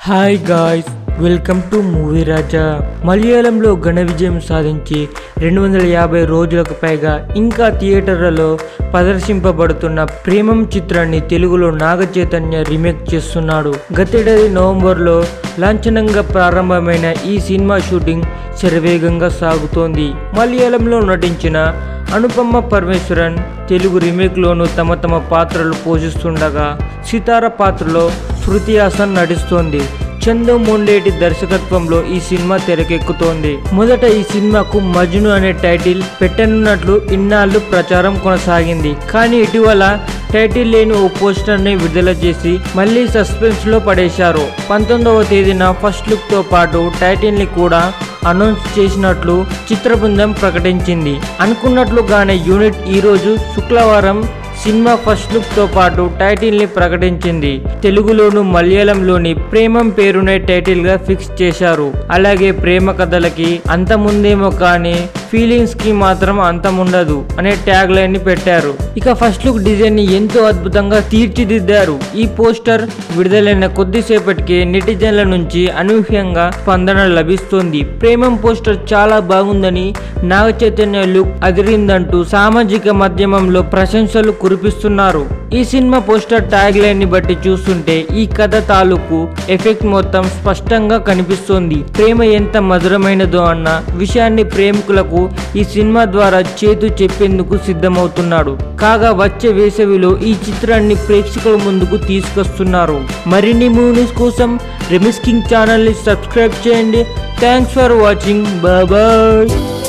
hi guys welcome to movie Raja మలయాళంలో ఘన విజయం సాధించి రెండు వందల యాభై రోజులకు పైగా ఇంకా థియేటర్లలో ప్రదర్శింపబడుతున్న ప్రేమం చిత్రాన్ని తెలుగులో నాగ చైతన్య రీమేక్ చేస్తున్నాడు గతేడాది నవంబర్లో లాంఛనంగా ప్రారంభమైన ఈ సినిమా షూటింగ్ శరవేగంగా సాగుతోంది మలయాళంలో నటించిన అనుపమ పరమేశ్వరన్ తెలుగు రీమేక్లోనూ తమ తమ పాత్రలు పోషిస్తుండగా సితార పాత్రలో శృతి హాసన్ నటిస్తోంది చందు మొండేటి దర్శకత్వంలో ఈ సినిమా తెరకెక్కుతోంది మొదట ఈ సినిమాకు మజ్ను అనే టైటిల్ పెట్టనున్నట్లు ఇన్నాళ్ళు ప్రచారం కొనసాగింది కానీ ఇటీవల టైటిల్ లేని ఓ పోస్టర్ని విడుదల చేసి మళ్ళీ సస్పెన్స్ లో పడేశారు పంతొమ్మిదవ తేదీన ఫస్ట్ లుక్ తో పాటు టైటిల్ ని కూడా అనౌన్స్ చేసినట్లు చిత్ర బృందం ప్రకటించింది అనుకున్నట్లుగానే యూనిట్ ఈ రోజు శుక్రవారం సినిమా ఫస్ట్ లుక్ తో పాటు టైటిల్ ని ప్రకటించింది తెలుగులోను మలయాళంలోని ప్రేమం పేరునే టైటిల్ గా ఫిక్స్ చేశారు అలాగే ప్రేమ కథలకి అంతముందేమో కానీ ఫీలింగ్స్ కి మాత్రం అంతముండదు అనే ట్యాగ్ లైన్ ని పెట్టారు ఇక ఫస్ట్ లుక్ డిజైన్ ని ఎంతో అద్భుతంగా తీర్చిదిద్దారు ఈ పోస్టర్ విడుదలైన కొద్దిసేపటికే నెటిజన్ల నుంచి అనూహ్యంగా స్పందన లభిస్తోంది ప్రేమం పోస్టర్ చాలా బాగుందని నాగ చైతన్య లుక్ అదిరిందంటూ సామాజిక మాధ్యమంలో ప్రశంసలు కురిపిస్తున్నారు ఈ సినిమా పోస్టర్ ట్యాగ్ లైన్ ని బట్టి చూస్తుంటే ఈ కథ తాలూకు ఎఫెక్ట్ మొత్తం స్పష్టంగా కనిపిస్తోంది ప్రేమ ఎంత మధురమైనదో అన్న విషయాన్ని ప్రేమికులకు ఈ సినిమా ద్వారా చేతు చెప్పేందుకు సిద్ధమవుతున్నాడు కాగా వచ్చే వేసవిలో ఈ చిత్రాన్ని ప్రేక్షకుల ముందుకు తీసుకొస్తున్నారు మరిన్ని మూవీస్ కోసం రెమిస్ కింగ్ ఛానల్ ని సబ్స్క్రైబ్ చేయండి థ్యాంక్స్ ఫర్ వాచింగ్ బాయ్